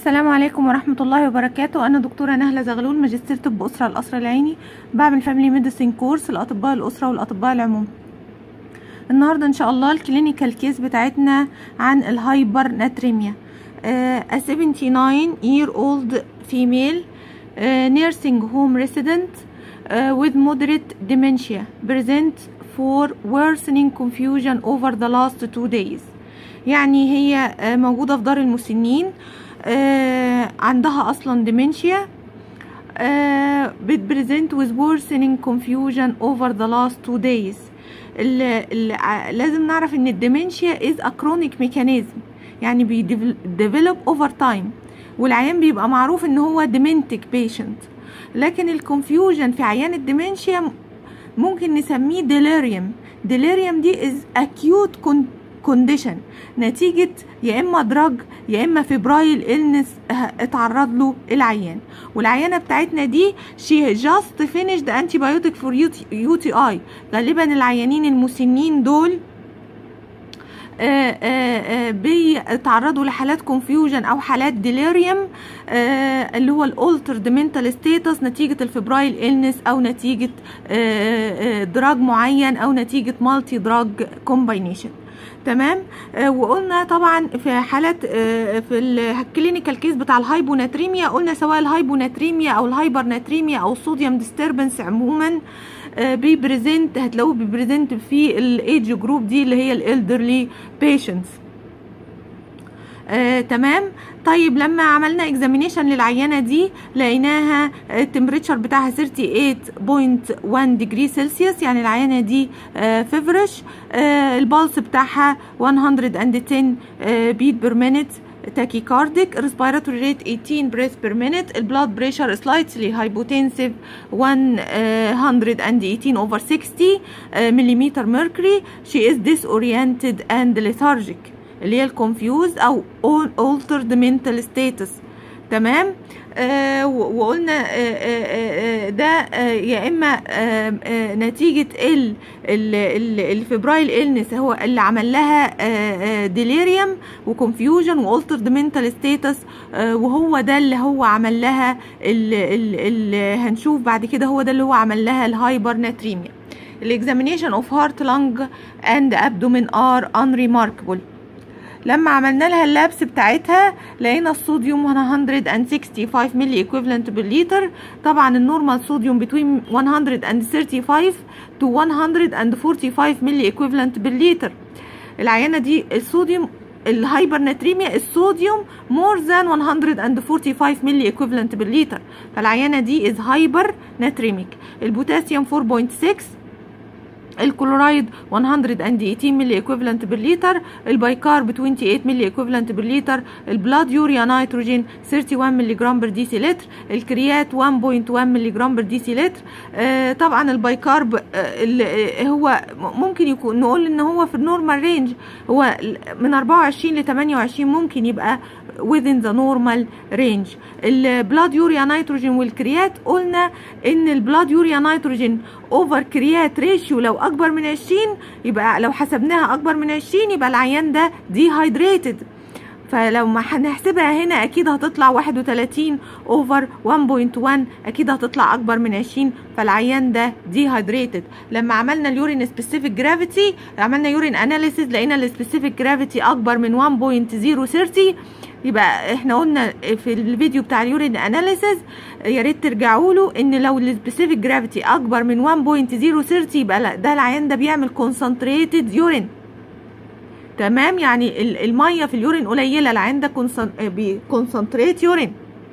السلام عليكم ورحمة الله وبركاته أنا دكتورة نهلة زغلول ماجستير طب أسرة القصر العيني بعمل فاميلي ميديسين كورس لأطباء الأسرة والأطباء العموم النهاردة إن شاء الله الكلينيكال كيس بتاعتنا عن الهايبر ناتريميا a 79 year old female uh, nursing home resident uh, with moderate dementia present for worsening confusion over the last two days يعني هي uh, موجودة في دار المسنين uh, عندها أصلا dementia uh, بتبريزنت with worsening confusion over the last two days ال ال لازم نعرف ان الديمنشيا is a chronic mechanism يعني بيديفلوب اوفر تايم والعيان بيبقى معروف ان هو dementic patient لكن الكونفيوجن في عيان الديمنشيا ممكن نسميه delirium delirium دي is acute كونديشن نتيجة يا إما دراج يا إما فبرايل إلنس اتعرض له العيان والعيانة بتاعتنا دي she just finished antibiotic for UTI غالبا العيانين المسنين دول بيتعرضوا لحالات كونفيوجن او حالات ديليريوم اللي هو الالترد منتال ستيتس نتيجه الفبرايل إلنس او نتيجه دراج معين او نتيجه مالتي دراج كومباينيشن تمام آه وقلنا طبعا في حالات آه في الكلينيكال كيس بتاع الهايبوناتريميا قلنا سواء الهايبوناتريميا او الهايبرناتريميا او الصوديوم ديستربنس عموما آه بيبريزنت هتلاقوه بيبريزنت في الايدج جروب دي اللي هي الالدرلي بيشنتس آه، تمام طيب لما عملنا اكزامينيشن للعينه دي لقيناها التمبريتشر بتاعها 38.1 ديجري سلسيوس يعني العينه دي آه فيفرش آه البلس بتاعها 110 بيت بير مينيت tachycardic respiratory rate 18 breath per minute البلاد بريشر slightly hypotensive 118 over 60 مليمتر mercury she is disoriented and lethargic اللي هي الكونفيوز او altered mental status تمام آه وقلنا آه آه ده آه يا اما آه آه نتيجه ال الفبرايل إلنس هو اللي عمل لها آه ديليريوم وكونفيوجن والترد منتال ستيتس وهو ده اللي هو عمل لها اللي هنشوف بعد كده هو ده اللي هو عمل لها الهايبر ناتريميا الاكزامينيشن اوف هارت لانج اند ابدومين ار unremarkable لما عملنا لها اللابس بتاعتها لقينا الصوديوم 165 ملي ايكويفالنت بالليتر طبعا النورمال صوديوم بتوين 135 تو 145 ملي ايكويفالنت بالليتر العينه دي الصوديوم الهايبرناتريميا الصوديوم مور ذان 145 ملي ايكويفالنت بالليتر فالعينه دي از هايبر ناتريميك البوتاسيوم 4.6 الكلورايد 118 ملي ايكويفالنت بالليتر البايكارب 28 ملي ايكويفالنت بالليتر البلاد يوريا نيتروجين 31 ملي جرام بر دي سي لتر الكريات 1.1 ملي جرام بر دي سي لتر آه طبعا البايكارب آه هو ممكن يكون نقول ان هو في النورمال رينج هو من 24 ل 28 ممكن يبقى within the normal range البلاد يوريا نيتروجين والكريات قلنا ان البلاد يوريا نيتروجين اوفر كريات ريشيو لو اكبر من 20 يبقى لو حسبناها اكبر من 20 يبقى العيان ده دي هايدريتد فلو ما هنحسبها هنا اكيد هتطلع 31 اوفر 1.1 اكيد هتطلع اكبر من 20 فالعيان ده دي هايدريتد لما عملنا اليورين سبيسيفيك جرافيتي عملنا يورين اناليسيز لقينا السبيسيفيك جرافيتي اكبر من 1.030 يبقى احنا قلنا في الفيديو بتاع اليورين اناليسيز يا ريت ترجعوا له ان لو السبيسيفيك جرافيتي اكبر من 1.030 يبقى ده العيان ده بيعمل كونسنتريتد يورين تمام يعني الميه في اليورين قليله العيان ده بيكونسنتريت يورين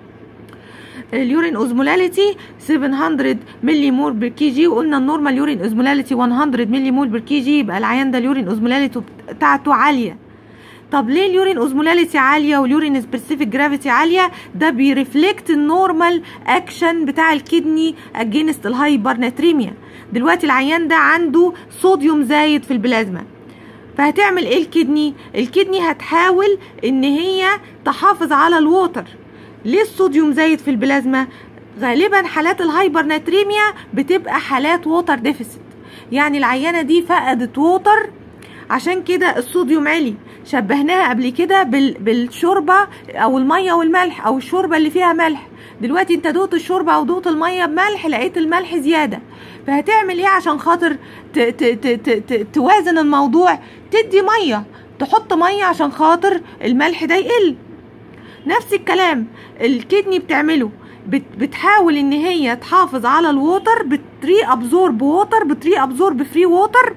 اليورين اوزمولاليتي 700 ملي مول بر كي جي وقلنا النورمال يورين اوزمولاليتي 100 ملي مول بر كي جي يبقى العيان ده اليورين اوزمولاليتي بتاعته عاليه طب ليه اليورين اوزمولاليتي عاليه واليورين سبيسيفيك جرافيتي عاليه ده بيرفلكت النورمال اكشن بتاع الكدني اجينست الهايبر ناتريميا دلوقتي العيان ده عنده صوديوم زايد في البلازما فهتعمل ايه الكدني الكدني هتحاول ان هي تحافظ على الووتر ليه الصوديوم زايد في البلازما غالبا حالات الهايبر ناتريميا بتبقى حالات ووتر ديفيسيت يعني العيانه دي فقدت ووتر عشان كده الصوديوم عالي شبهناها قبل كده بال... بالشوربه او الميه والملح او الشوربه اللي فيها ملح دلوقتي انت دوت الشوربه او دوت الميه بملح لقيت الملح زياده فهتعمل ايه عشان خاطر ت... ت... ت... ت... ت... توازن الموضوع تدي ميه تحط ميه عشان خاطر الملح ده يقل نفس الكلام الكدني بتعمله بت بتحاول ان هي تحافظ على الووتر بتري ابزورب ووتر بتري ابزورب فري ووتر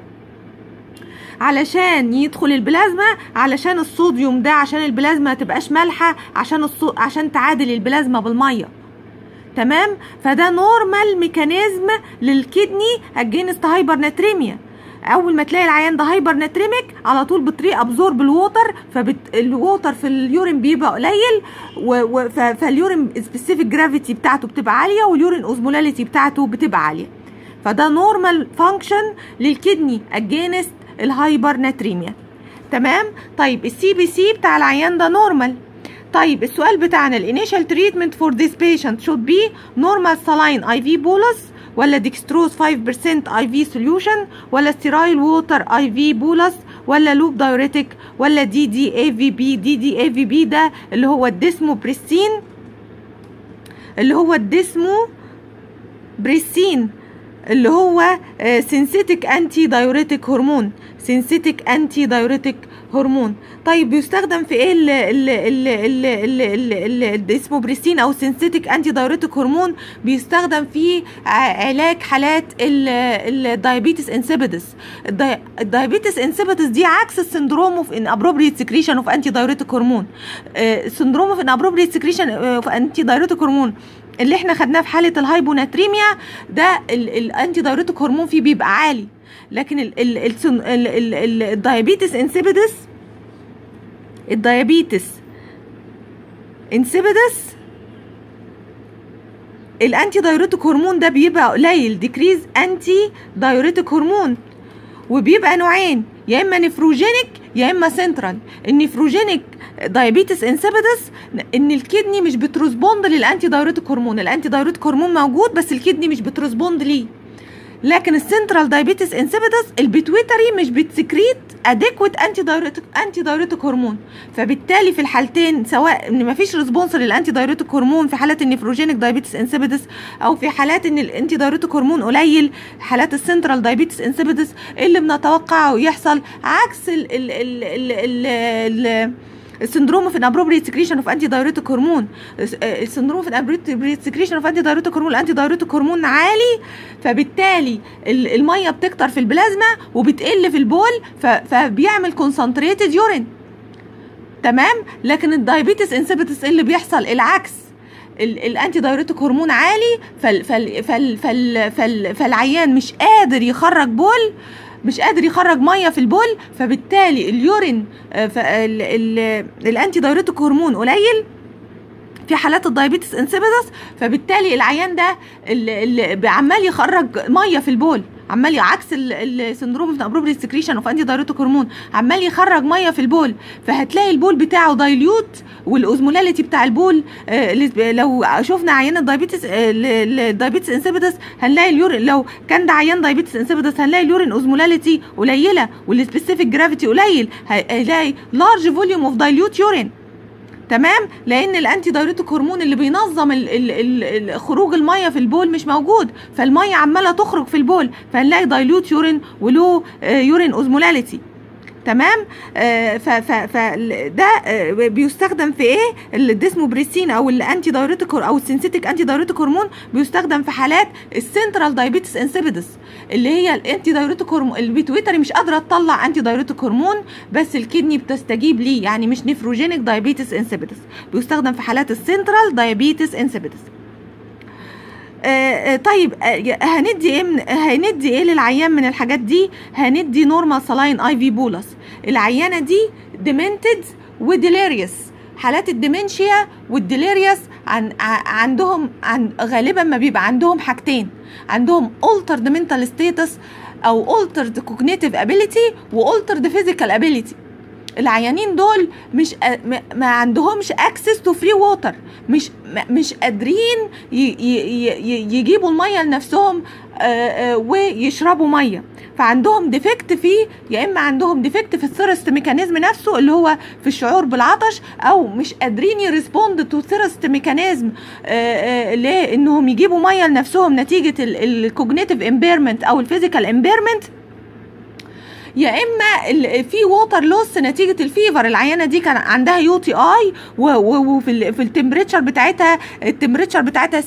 علشان يدخل البلازما علشان الصوديوم ده عشان البلازما ما تبقاش مالحه عشان الصو... عشان تعادل البلازما بالميه تمام فده نورمال ميكانيزم للكدني اجينست هايبر ناتريميا اول ما تلاقي العيان ده هايبر ناتريميك على طول بتري ابزورب الووتر فالووتر في اليورين بيبقى قليل و... و... ف... فاليورين سبيسيفيك جرافيتي بتاعته بتبقى عاليه واليورين اوزمولاليتي بتاعته بتبقى عاليه فده نورمال فانكشن للكدني اجينست الهايبر ناتريميا تمام طيب السي بي سي بتاع العيان ده نورمال طيب السؤال بتاعنا الانيشال تريتمنت فور ذيس بيشنت should be normal saline IV bolus ولا ديكستروز 5% اي في سوليوشن ولا ستيرايل ووتر اي في بولس ولا لوب دايوريتك ولا دي دي اي في بي دي دي اي في بي ده اللي هو الديسمو بريستين اللي هو الديسمو بريستين اللي هو سينسيتك انتي دايوريتك هرمون سينسيتك انتي دايوريتك هرمون طيب بيستخدم في ايه ال ال ال ال ال ال ال اسمه بريستين او سينسيتك انتي دايوريتك هرمون بيستخدم في علاج حالات الدايابيتس انسيبيدس الدايابيتس انسيبيدس دي عكس السندروم اوف ان ابروبريت سكريشن اوف انتي دايوريتك هرمون السندروم اوف ان ابروبريت سكريشن اوف انتي دايوريتك هرمون اللي احنا خدناه في حاله الهايبوناتريميا ده الانتي دايوريتك هرمون فيه بيبقى عالي لكن الدايابيتس انسيبيدس الدايابيتس انسيبيدس الانتي دايوريتك هرمون ده بيبقى قليل ديكريز انتي دايوريتك هرمون وبيبقى نوعين يا اما نفروجينيك يا اما سنترال النفروجينيك دايابيتس انسيبيدس ان الكدني مش بترسبوند للانتي دايوريتك هرمون الانتي دايوريتك هرمون موجود بس الكدني مش بترسبوند ليه لكن السنترال دايابيتس انسيبيدس البيتويتري مش بتسكريت اديكويت انتي دايوريتك انتي دايوريتك هرمون فبالتالي في الحالتين سواء ان مفيش ريسبونس للانتي دايوريتك هرمون في حالات النفروجينيك دايابيتس انسيبيدس او في حالات ان الانتي دايوريتك هرمون قليل حالات السنترال دايابيتس انسيبيدس اللي بنتوقعه يحصل عكس ال ال ال ال ال, ال السندروم اوف انابروبريت سكريشن اوف انتي دايوريتك هرمون السندروم اوف انابروبريت سكريشن اوف انتي دايوريتك هرمون الانتي دايوريتك هرمون عالي فبالتالي الميه بتكتر في البلازما وبتقل في البول فبيعمل كونسنتريتد يورين تمام لكن الدايابيتس انسيبيتس اللي بيحصل العكس الانتي دايوريتك هرمون عالي فال فال فال فال فال فالعيان مش قادر يخرج بول مش قادر يخرج ميه في البول فبالتالي اليورين الانتي دايوريتك هرمون قليل في حالات الدايابيتس انسيبيدس فبالتالي العيان ده اللي عمال يخرج ميه في البول عمال عكس السندروم اوف ابروبريت سكريشن اوف انتي دايوريتك هرمون عمال يخرج ميه في البول فهتلاقي البول بتاعه دايليوت والاوزمولاليتي بتاع البول لو شفنا عيان الدايابيتس الدايابيتس انسيبيدس هنلاقي اليورين لو كان ده عيان دايابيتس انسيبيدس هنلاقي اليورين اوزمولاليتي قليله والسبيسيفيك جرافيتي قليل هنلاقي لارج فوليوم اوف دايليوت يورين تمام لان الانتي دايوريتك هرمون اللي بينظم ال ال ال خروج الميه في البول مش موجود فالميه عماله تخرج في البول فنلاقي دايلوت يورين ولو يورين اوزمولاليتي تمام آه فده آه بيستخدم في ايه الديسموبريسين او الانتي دايوريتك او السنسيتيك انتي دايوريتك هرمون بيستخدم في حالات السنترال دايابيتس انسيبيدس اللي هي الانتي دايوريتك هرمون البيتويتري مش قادره تطلع انتي دايوريتك هرمون بس الكدني بتستجيب ليه يعني مش نفروجينيك دايابيتس انسيبيدس بيستخدم في حالات السنترال دايابيتس انسيبيدس آه طيب آه هندي ايه من هندي ايه للعيان من الحاجات دي هندي نورمال سلاين اي في بولس العيانه دي ديمنتد وديليريوس حالات الديمنشيا والديليريوس عن عندهم عن غالبا ما بيبقى عندهم حاجتين عندهم altered mental status او altered cognitive ability و altered physical ability العيانين دول مش أ- ما- ما عندهمش اكسس تو فري ووتر مش ما- مش قادرين ي- ي- ي- يجيبوا الميه لنفسهم آه، آه، ويشربوا ميه فعندهم ديفكت في يا اما عندهم ديفكت في الثيرست ميكانيزم نفسه اللي هو في الشعور بالعطش او مش قادرين يرسبوند تو ثيرست ميكانيزم لانهم يجيبوا ميه لنفسهم نتيجه الكوجنيتيف امبيرمنت او الفيزيكال امبيرمنت يا اما ال- في ووتر لوس نتيجه الفيفر العيانه دي كان عندها يو تي اي وفي ال في التمبريتشر بتاعتها التمبريتشر بتاعتها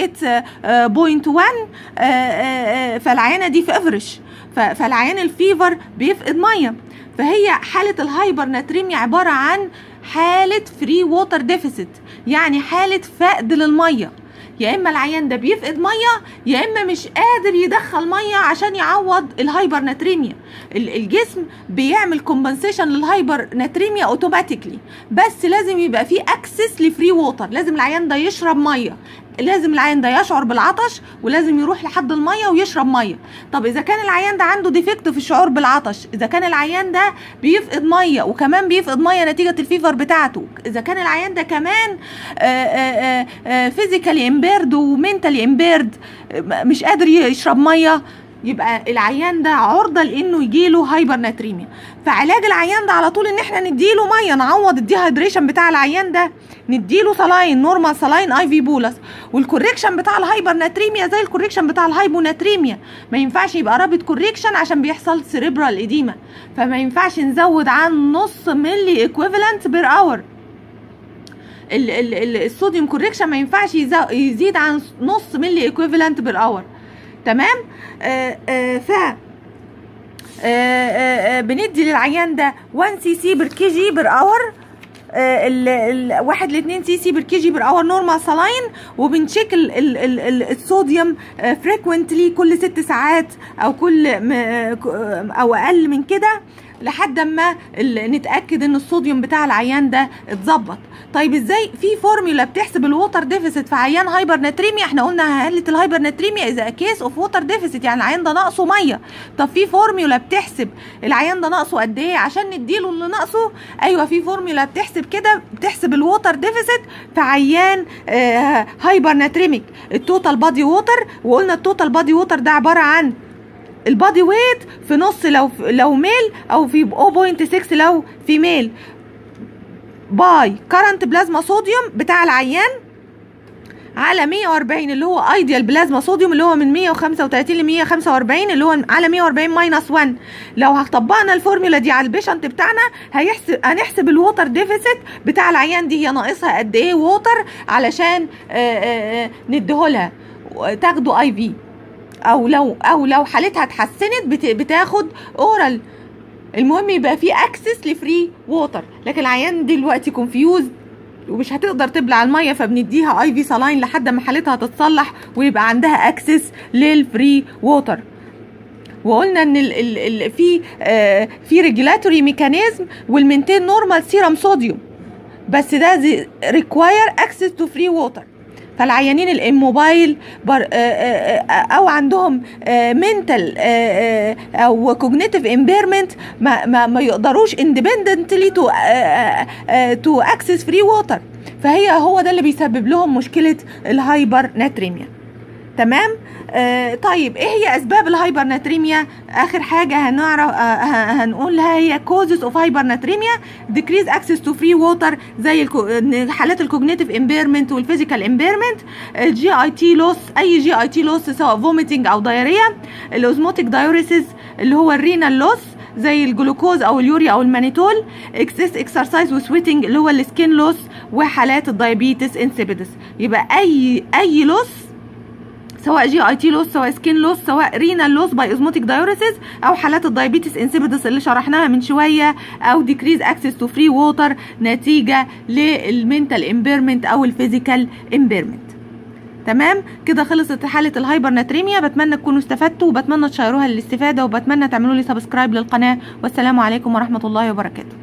38.1 فالعيانه دي فيفرش ف- فالعيان الفيفر بيفقد ميه فهي حاله الهايبر ناتريميا عباره عن حاله فري ووتر ديفيسيت يعني حاله فقد للميه يا اما العيان ده بيفقد ميه يا اما مش قادر يدخل ميه عشان يعوض الهايبر ناتريميا ال- الجسم بيعمل كومبنسيشن للهايبر ناتريميا اوتوماتيكلي بس لازم يبقى فيه اكسس لفري ووتر لازم العيان ده يشرب ميه لازم العيان ده يشعر بالعطش ولازم يروح لحد الميه ويشرب ميه طب اذا كان العيان ده عنده ديفكت في الشعور بالعطش اذا كان العيان ده بيفقد ميه وكمان بيفقد ميه نتيجه الفيفر بتاعته اذا كان العيان ده كمان فيزيكالي امبيرد ومنتالي امبيرد مش قادر يشرب ميه يبقى العيان ده عرضه لانه يجيله هايبر ناتريميا فعلاج العيان ده على طول ان احنا نديله ميه نعوض الديهايدريشن بتاع العيان ده نديله صلاين نورمال صلاين اي في بولس والكوريكشن بتاع الهايبر ناتريميا زي الكوريكشن بتاع الهايبوناتريميا ما ينفعش يبقى رابط كوريكشن عشان بيحصل سيريبرال اديما فما ينفعش نزود عن نص ملي ايكويفالنت بير اور ال- ال- ال- الصوديوم كوريكشن ما ينفعش يزا- يزيد عن نص ملي ايكويفالنت بير اور تمام آه آه ف آه آه آه بندي للعيان ده 1 سي سي بر كي جي بر اور ال ال واحد ل 2 سي سي بر كي جي بر اور نورمال سلاين وبنشيك ال ال ال ال الصوديوم فريكوينتلي كل ست ساعات او كل م- او اقل من كده لحد ما ال- نتاكد ان الصوديوم بتاع العيان ده اتظبط طيب ازاي في فورمولا بتحسب الووتر ديفيسيت في عيان هايبر ناتريميا احنا قلنا هقله الهايبر ناتريميا اذا كيس اوف ووتر ديفيسيت يعني العيان ده ناقصه ميه طب في فورمولا بتحسب العيان ده ناقصه قد ايه عشان نديله اللي ناقصه ايوه في فورمولا بتحسب كده بتحسب الووتر ديفيسيت في عيان آه هايبر ناتريميك التوتال بادي ووتر وقلنا التوتال بادي ووتر ده عباره عن البادي ويت في نص لو لو ميل او في 0.6 لو في ميل باي كارنت بلازما صوديوم بتاع العيان على 140 اللي هو ايديال بلازما صوديوم اللي هو من 135 ل 145 اللي هو على 140 ماينس 1 لو طبقنا الفورمولا دي على البيشنت بتاعنا هيحسب هنحسب الووتر ديفيسيت بتاع العيان دي هي ناقصها قد ايه ووتر علشان نديهولها تاخده اي في او لو او لو حالتها اتحسنت بت- بتاخد اورال المهم يبقى في اكسس لفري ووتر لكن العيان دلوقتي كونفيوز ومش هتقدر تبلع الميه فبنديها اي في سلاين لحد ما حالتها تتصلح ويبقى عندها اكسس للفري ووتر وقلنا ان ال ال ال في آه في ريجولاتوري ميكانيزم والمنتين نورمال سيرم صوديوم بس ده ريكواير اكسس تو فري ووتر فالعيانين الاموبايل بر آه، آه، آه، او عندهم منتال او كوجنيتيف امبيرمنت ما, ما, ما يقدروش اندبندنتلي تو تو اكسس فري ووتر فهي هو ده اللي بيسبب لهم مشكله الهايبر ناتريميا تمام آه طيب ايه هي اسباب الهايبر ناتريميا اخر حاجه هنعرف آه ه- هنقولها هي كوزز اوف هايبر ناتريميا decrease access to free water زي الكو... إن حالات الكوجنيتيف امبيرمنت والفيزيكال امبيرمنت الجي اي تي لوس اي جي اي تي لوس سواء فوميتنج او دايريا الاوزموتيك دايوريسيس اللي هو الرينال لوس زي الجلوكوز او اليوريا او المانيتول اكسس اكسرسايز وسويتنج اللي هو السكين لوس وحالات الدايابيتس انسيبيدس يبقى اي اي لوس سواء جي اي تي لوس سواء سكين لوس سواء رينال لوس باي اوزموتيك دايوريسيس او حالات الدايابيتس انسيبيدس اللي شرحناها من شويه او ديكريز اكسس تو فري ووتر نتيجه للمنتال امبيرمنت او الفيزيكال امبيرمنت تمام كده خلصت حاله الهايبر ناتريميا بتمنى تكونوا استفدتوا وبتمنى تشيروها للاستفاده وبتمنى تعملوا لي سبسكرايب للقناه والسلام عليكم ورحمه الله وبركاته